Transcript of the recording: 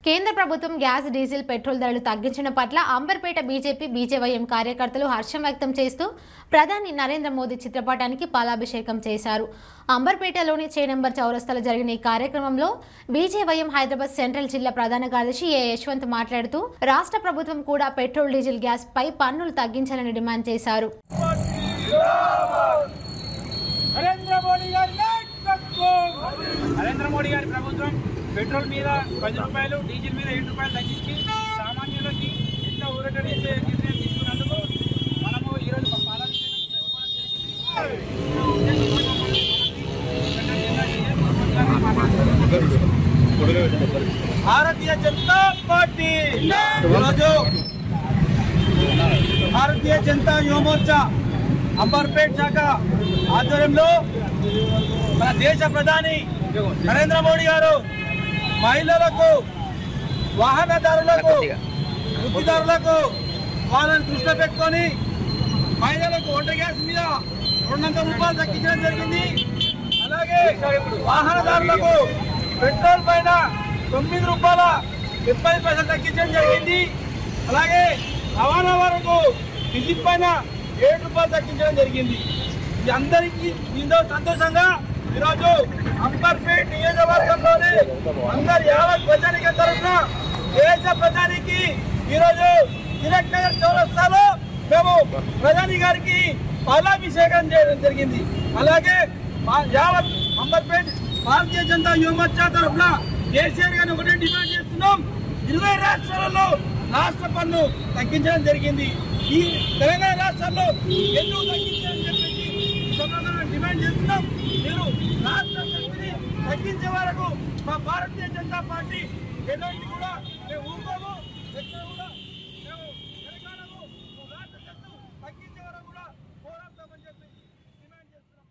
కేంద్ర ప్రభుత్వం gas diesel petrol ధరలు తగ్గించడం పట్ల అంబర్పేట బీజేపీ బీజేవైఎం కార్యకర్తలు హర్షం వ్యక్తం చేస్తూ ప్రధాని నరేంద్ర మోదీ చిత్రపటానికి పాలాభిషేకం చేశారు అంబర్పేటలోని చే నంబర్ చౌరస్తాలో జరిగిన ఈ కార్యక్రమంలో బీజేవైఎం హైదరాబాద్ సెంట్రల్ జిల్లా ప్రధాన కార్యదర్శి ఏ యశ్వంత్ మాట్లాడుతూ రాష్ట్ర ప్రభుత్వం కూడా పెట్రోల్ డీజిల్ గ్యాస్ పై పన్నులు తగ్గించాలని డిమాండ్ చేశారు నరేంద్ర మోడీ గారి నాయకత్వం నరేంద్ర మోడీ గారి ప్రభుత్వం పెట్రోల్ మీద పది రూపాయలు డీజిల్ మీద ఏడు రూపాయలు తగ్గించి సామాన్యులకి ఎంతో ఊరటనిచ్చే నిర్ణయం తీసుకున్నందుకు మనము ఈరోజు ఒక పాలాభిషేకం చేసుకోవడం జరిగింది. భారతీయ జనతా పార్టీ ఈరోజు భారతీయ జనతా యువ మోర్చా అంబర్పేట్ శాఖ ఆధ్వర్యంలో మన దేశ ప్రధాని నరేంద్ర మోడీ గారు మహిళలకు వాహనదారులకు వృత్తిదారులకు వాళ్ళని దృష్టిలో పెట్టుకొని మహిళలకు వంట గ్యాస్ మీద రెండు వందల రూపాయలు తగ్గించడం జరిగింది అలాగే వాహనదారులకు పెట్రోల్ పైన తొమ్మిది రూపాయల ముప్పై పైసలు తగ్గించడం జరిగింది అలాగే రవాణా వరకు డీజిల్ పైన ఏడు రూపాయలు తగ్గించడం జరిగింది ఇది అందరికీ దీంతో సంతోషంగా ఈరోజు అంబర్పేట్ నియోజకవర్గంలోని అందరి యావత్ ప్రజానికి తరఫున దేశ ప్రధానికి ఈరోజు తిలక్ నగర్ చౌరస్తాలో మేము ప్రధాని గారికి పాలాభిషేకం చేయడం జరిగింది అలాగే మా యావత్ అంబర్పేట్ భారతీయ జనతా యువ మోర్చా తరఫున కేసీఆర్ గారిని ఒకటే డిమాండ్ చేస్తున్నాం ఇరవై రాష్ట్రాలలో రాష్ట్ర పన్ను తగ్గించడం జరిగింది ఈ తెలంగాణ రాష్ట్రాల్లో ఎందుకు తగ్గించాలని చెప్పేసి ఈ సందర్భంగా డిమాండ్ చేస్తున్నాం మీరు రాష్ట్ర శక్తిని తగ్గించే వరకు మా భారతీయ జనతా పార్టీ ఎలాంటి